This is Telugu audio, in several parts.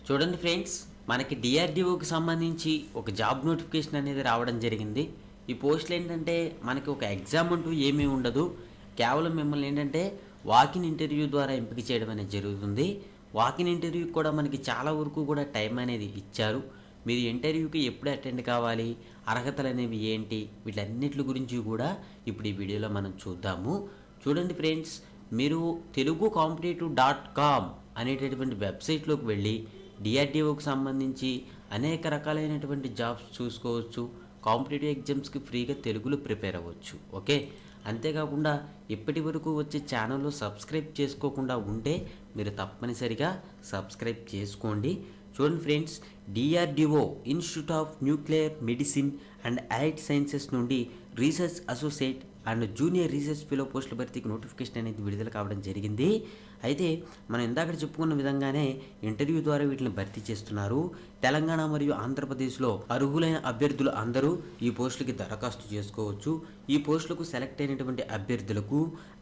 చూడండి ఫ్రెండ్స్ మనకి డిఆర్డిఓకి సంబంధించి ఒక జాబ్ నోటిఫికేషన్ అనేది రావడం జరిగింది ఈ పోస్టులు ఏంటంటే మనకి ఒక ఎగ్జామ్ అంటూ ఏమీ ఉండదు కేవలం మిమ్మల్ని ఏంటంటే వాకిన్ ఇంటర్వ్యూ ద్వారా ఎంపిక చేయడం అనేది జరుగుతుంది వాకిన్ ఇంటర్వ్యూ కూడా మనకి చాలా వరకు కూడా టైం అనేది ఇచ్చారు మీరు ఇంటర్వ్యూకి ఎప్పుడు అటెండ్ కావాలి అర్హతలు అనేవి ఏంటి వీటన్నిటి గురించి కూడా ఇప్పుడు ఈ వీడియోలో మనం చూద్దాము చూడండి ఫ్రెండ్స్ మీరు తెలుగు కాంపిటేటివ్ డాట్ కామ్ అనేటటువంటి వెబ్సైట్లోకి వెళ్ళి డిఆర్డిఓకి సంబంధించి అనేక రకాలైనటువంటి జాబ్స్ చూసుకోవచ్చు కాంపిటేటివ్ ఎగ్జామ్స్కి ఫ్రీగా తెలుగులో ప్రిపేర్ అవ్వచ్చు ఓకే అంతేకాకుండా ఇప్పటి వరకు వచ్చే ఛానల్లో సబ్స్క్రైబ్ చేసుకోకుండా ఉంటే మీరు తప్పనిసరిగా సబ్స్క్రైబ్ చేసుకోండి చూడండి friends DRDO institute of nuclear medicine and allied sciences నుండి research associate and junior research fellow పోస్టుల భర్తీకి నోటిఫికేషన్ అనేది విడుదల కావడం జరిగింది అయితే మనం ఇందాక చెప్పుకున్న విధంగానే ఇంటర్వ్యూ ద్వారా వీటిని భర్తీ చేస్తున్నారు తెలంగాణ మరియు ఆంధ్రప్రదేశ్లో అర్హులైన అభ్యర్థులు అందరూ ఈ పోస్టులకి దరఖాస్తు చేసుకోవచ్చు ఈ పోస్టులకు సెలెక్ట్ అయినటువంటి అభ్యర్థులకు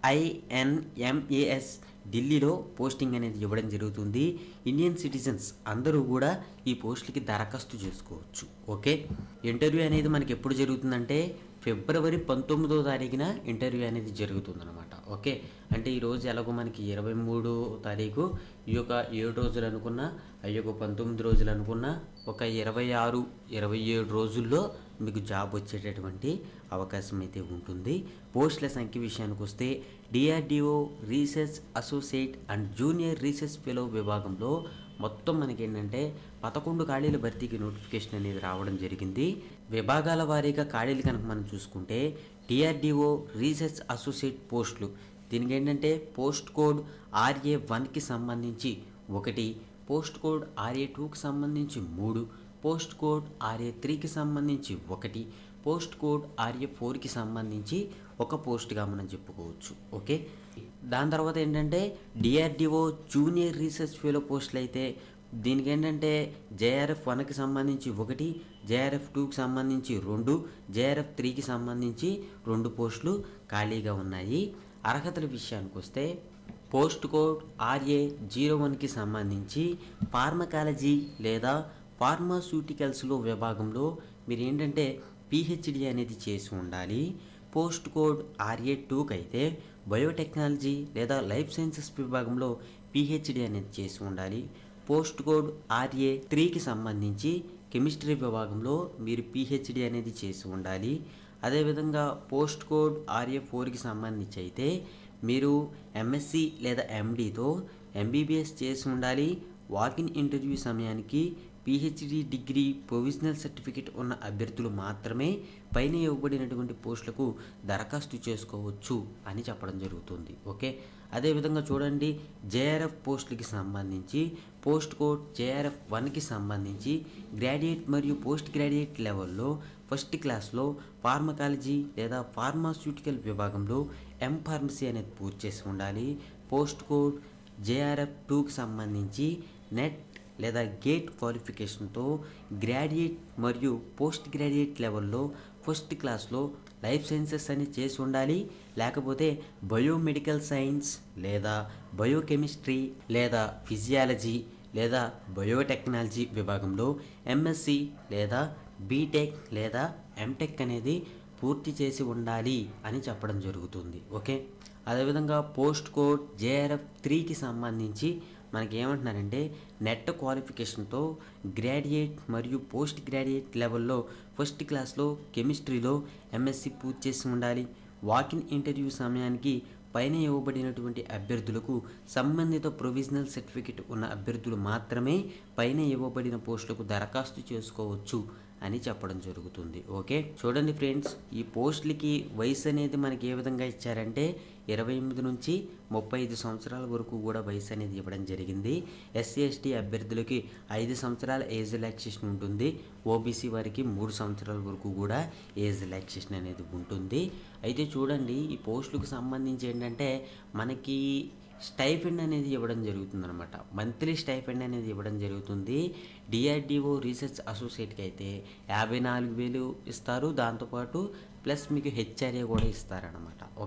ఐఎన్ఎంఏఎస్ ఢిల్లీలో పోస్టింగ్ అనేది ఇవ్వడం జరుగుతుంది ఇండియన్ సిటిజన్స్ అందరూ కూడా ఈ పోస్టులకి దరఖాస్తు చేసుకోవచ్చు ఓకే ఇంటర్వ్యూ అనేది మనకి ఎప్పుడు జరుగుతుందంటే ఫిబ్రవరి పంతొమ్మిదో తారీఖున ఇంటర్వ్యూ అనేది జరుగుతుందన్నమాట ఓకే అంటే ఈరోజు ఎలాగో మనకి ఇరవై మూడో తారీఖు ఈ యొక్క ఏడు రోజులు అనుకున్నా ఆ యొక్క పంతొమ్మిది రోజులు అనుకున్నా ఒక ఇరవై ఆరు ఇరవై ఏడు రోజుల్లో మీకు జాబ్ వచ్చేటటువంటి అవకాశం అయితే ఉంటుంది పోస్టుల సంఖ్య విషయానికి వస్తే DRDO research associate and junior research fellow విభాగంలో మొత్తం మనకి ఏంటంటే పదకొండు ఖాళీల భర్తీకి నోటిఫికేషన్ అనేది రావడం జరిగింది విభాగాల వారీగా ఖాళీలు కనుక మనం చూసుకుంటే డిఆర్డిఓ రీసెర్చ్ అసోసియేట్ పోస్టులు దీనికి ఏంటంటే పోస్ట్ కోడ్ ఆర్ఏ వన్కి సంబంధించి ఒకటి పోస్ట్ కోడ్ ఆర్ఏ టూకి సంబంధించి మూడు పోస్ట్ కోడ్ ఆర్ఏ త్రీకి సంబంధించి ఒకటి పోస్ట్ కోడ్ ఆర్ఏ ఫోర్కి సంబంధించి ఒక పోస్ట్గా మనం చెప్పుకోవచ్చు ఓకే దాని తర్వాత ఏంటంటే డిఆర్డిఓ జూనియర్ రీసెర్చ్ ఫెలో పోస్టులు అయితే దీనికి ఏంటంటే జేఆర్ఎఫ్ వన్కి సంబంధించి ఒకటి జేఆర్ఎఫ్ టూకి సంబంధించి రెండు జేఆర్ఎఫ్ త్రీకి సంబంధించి రెండు పోస్టులు ఖాళీగా ఉన్నాయి అర్హతల విషయానికి వస్తే పోస్ట్ కోడ్ ఆర్ఏ జీరో వన్కి సంబంధించి ఫార్మకాలజీ లేదా ఫార్మాస్యూటికల్స్లో విభాగంలో మీరు ఏంటంటే పిహెచ్డి అనేది చేసి ఉండాలి పోస్ట్ కోడ్ ఆర్ఏ టూకి అయితే బయోటెక్నాలజీ లేదా లైఫ్ సైన్సెస్ విభాగంలో పిహెచ్డి అనేది చేసి ఉండాలి పోస్ట్ కోడ్ ఆర్ఏ త్రీకి సంబంధించి కెమిస్ట్రీ విభాగంలో మీరు పిహెచ్డి అనేది చేసి ఉండాలి అదేవిధంగా పోస్ట్ కోడ్ ఆర్ఏ ఫోర్కి సంబంధించి అయితే మీరు ఎంఎస్సి లేదా ఎండితో ఎంబీబీఎస్ చేసి ఉండాలి వాకిన్ ఇంటర్వ్యూ సమయానికి పిహెచ్డి డిగ్రీ ప్రొవిజనల్ సర్టిఫికేట్ ఉన్న అభ్యర్థులు మాత్రమే పైన ఇవ్వబడినటువంటి పోస్టులకు దరఖాస్తు చేసుకోవచ్చు అని చెప్పడం జరుగుతుంది ఓకే అదేవిధంగా చూడండి జేఆర్ఎఫ్ పోస్టులకి సంబంధించి పోస్ట్ కోడ్ జేఆర్ఎఫ్ వన్కి సంబంధించి గ్రాడ్యుయేట్ మరియు పోస్ట్ గ్రాడ్యుయేట్ లెవెల్లో ఫస్ట్ క్లాస్లో ఫార్మకాలజీ లేదా ఫార్మాస్యూటికల్ విభాగంలో ఎం ఫార్మసీ అనేది పూర్తి చేసి ఉండాలి పోస్ట్ కోడ్ జేఆర్ఎఫ్ టూకి సంబంధించి నెట్ లేదా గేట్ క్వాలిఫికేషన్తో గ్రాడ్యుయేట్ మరియు పోస్ట్ గ్రాడ్యుయేట్ లెవెల్లో ఫస్ట్ క్లాస్లో లైఫ్ సైన్సెస్ అని చేసి ఉండాలి లేకపోతే బయోమెడికల్ సైన్స్ లేదా బయోకెమిస్ట్రీ లేదా ఫిజియాలజీ లేదా బయోటెక్నాలజీ విభాగంలో ఎంఎస్సి లేదా బీటెక్ లేదా ఎంటెక్ అనేది పూర్తి చేసి ఉండాలి అని చెప్పడం జరుగుతుంది ఓకే అదేవిధంగా పోస్ట్ కోడ్ జేఆర్ఎఫ్ త్రీకి సంబంధించి మనకి ఏమంటున్నారంటే నెట్ క్వాలిఫికేషన్తో గ్రాడ్యుయేట్ మరియు పోస్ట్ గ్రాడ్యుయేట్ లెవెల్లో ఫస్ట్ క్లాస్లో కెమిస్ట్రీలో ఎంఎస్సి పూర్తి చేసి ఉండాలి వాకిన్ ఇంటర్వ్యూ సమయానికి పైన ఇవ్వబడినటువంటి అభ్యర్థులకు సంబంధిత ప్రొవిజనల్ సర్టిఫికెట్ ఉన్న అభ్యర్థులు మాత్రమే పైన ఇవ్వబడిన పోస్టులకు దరఖాస్తు చేసుకోవచ్చు అని చెప్పడం జరుగుతుంది ఓకే చూడండి ఫ్రెండ్స్ ఈ పోస్టులకి వయసు అనేది మనకి ఏ విధంగా ఇచ్చారంటే ఇరవై ఎనిమిది నుంచి ముప్పై ఐదు సంవత్సరాల వరకు కూడా వయసు అనేది ఇవ్వడం జరిగింది ఎస్సీ ఎస్టీ అభ్యర్థులకి ఐదు సంవత్సరాల ఏజ్ రిలాక్సేషన్ ఉంటుంది ఓబీసీ వారికి మూడు సంవత్సరాల వరకు కూడా ఏజ్ రిలాక్సేషన్ అనేది ఉంటుంది అయితే చూడండి ఈ పోస్టులకు సంబంధించి ఏంటంటే మనకి స్టైఫండ్ అనేది ఇవ్వడం జరుగుతుంది అనమాట మంత్లీ స్టైఫండ్ అనేది ఇవ్వడం జరుగుతుంది డిఆర్డిఓ రీసెర్చ్ అసోసియేట్కి అయితే యాభై నాలుగు వేలు ఇస్తారు దాంతోపాటు ప్లస్ మీకు హెచ్ఆర్ఏ కూడా ఇస్తారనమాట ఓకే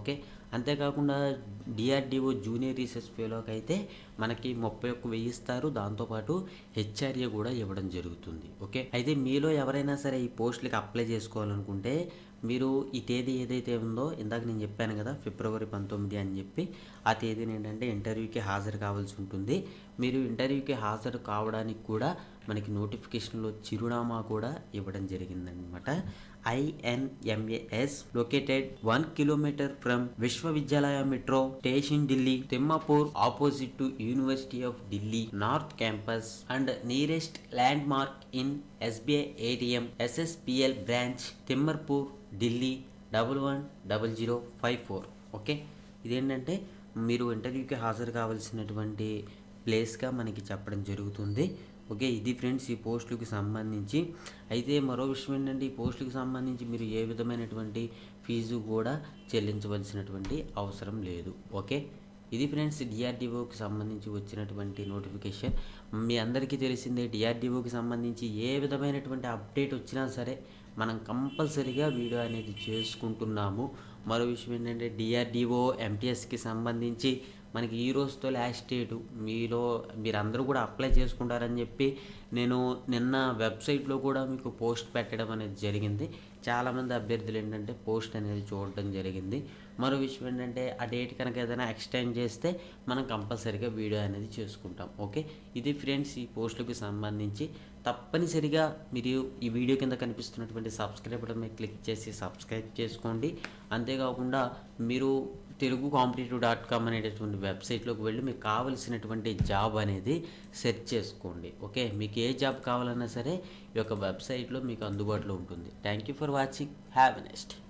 అంతేకాకుండా డిఆర్డిఓ జూనియర్ రీసెర్చ్ ఫెలోకి అయితే మనకి ముప్పై ఒక్క వెయ్యి ఇస్తారు దాంతోపాటు హెచ్ఆర్ఏ కూడా ఇవ్వడం జరుగుతుంది ఓకే అయితే మీలో ఎవరైనా సరే ఈ పోస్టులకి అప్లై చేసుకోవాలనుకుంటే మీరు ఈ తేదీ ఏదైతే ఉందో ఇందాక నేను చెప్పాను కదా ఫిబ్రవరి పంతొమ్మిది అని చెప్పి ఆ తేదీని ఏంటంటే ఇంటర్వ్యూకి హాజరు కావాల్సి ఉంటుంది మీరు ఇంటర్వ్యూకి హాజరు కావడానికి కూడా మనకి నోటిఫికేషన్లో చిరునామా కూడా ఇవ్వడం జరిగిందనమాట INMAS located one kilometer from Vishwavidyalaya metro station Delhi Timarpur opposite to university of Delhi north campus and nearest landmark in SBI ATM SSPL branch Timarpur Delhi double one double zero five four okay ఇదేంటంటే మీరు ఇంటర్వ్యూకి హాజరు కావాల్సినటువంటి ప్లేస్గా మనకి చెప్పడం జరుగుతుంది ఓకే ఇది ఫ్రెండ్స్ ఈ పోస్టులకు సంబంధించి అయితే మరో విషయం ఏంటంటే ఈ పోస్టులకు సంబంధించి మీరు ఏ విధమైనటువంటి ఫీజు కూడా చెల్లించవలసినటువంటి అవసరం లేదు ఓకే ఇది ఫ్రెండ్స్ డిఆర్డిఓకి సంబంధించి వచ్చినటువంటి నోటిఫికేషన్ మీ అందరికీ తెలిసిందే డిఆర్డిఓకి సంబంధించి ఏ విధమైనటువంటి అప్డేట్ వచ్చినా సరే మనం కంపల్సరీగా వీడియో అనేది చేసుకుంటున్నాము మరో విషయం ఏంటంటే డిఆర్డిఓ ఎంటీఎస్కి సంబంధించి మనకి ఈ రోజుతో లాస్ట్ డేటు మీలో మీరందరూ కూడా అప్లై చేసుకుంటారని చెప్పి నేను నిన్న వెబ్సైట్లో కూడా మీకు పోస్ట్ పెట్టడం అనేది జరిగింది చాలామంది అభ్యర్థులు ఏంటంటే పోస్ట్ అనేది చూడడం జరిగింది మరో విషయం ఏంటంటే ఆ డేట్ కనుక ఏదైనా ఎక్స్టెండ్ చేస్తే మనం కంపల్సరీగా వీడియో అనేది చేసుకుంటాం ఓకే ఇది ఫ్రెండ్స్ ఈ పోస్టులకు సంబంధించి తప్పనిసరిగా మీరు ఈ వీడియో కింద కనిపిస్తున్నటువంటి సబ్స్క్రైబ్ బటన్ మీద క్లిక్ చేసి సబ్స్క్రైబ్ చేసుకోండి అంతేకాకుండా మీరు తెలుగు కాంపిటేటివ్ డాట్ కామ్ అనేటటువంటి వెబ్సైట్లోకి వెళ్ళి మీకు కావలసినటువంటి జాబ్ అనేది సెర్చ్ చేసుకోండి ఓకే మీకు ఏ జాబ్ కావాలన్నా సరే ఈ యొక్క వెబ్సైట్లో మీకు అందుబాటులో ఉంటుంది thank you for watching have next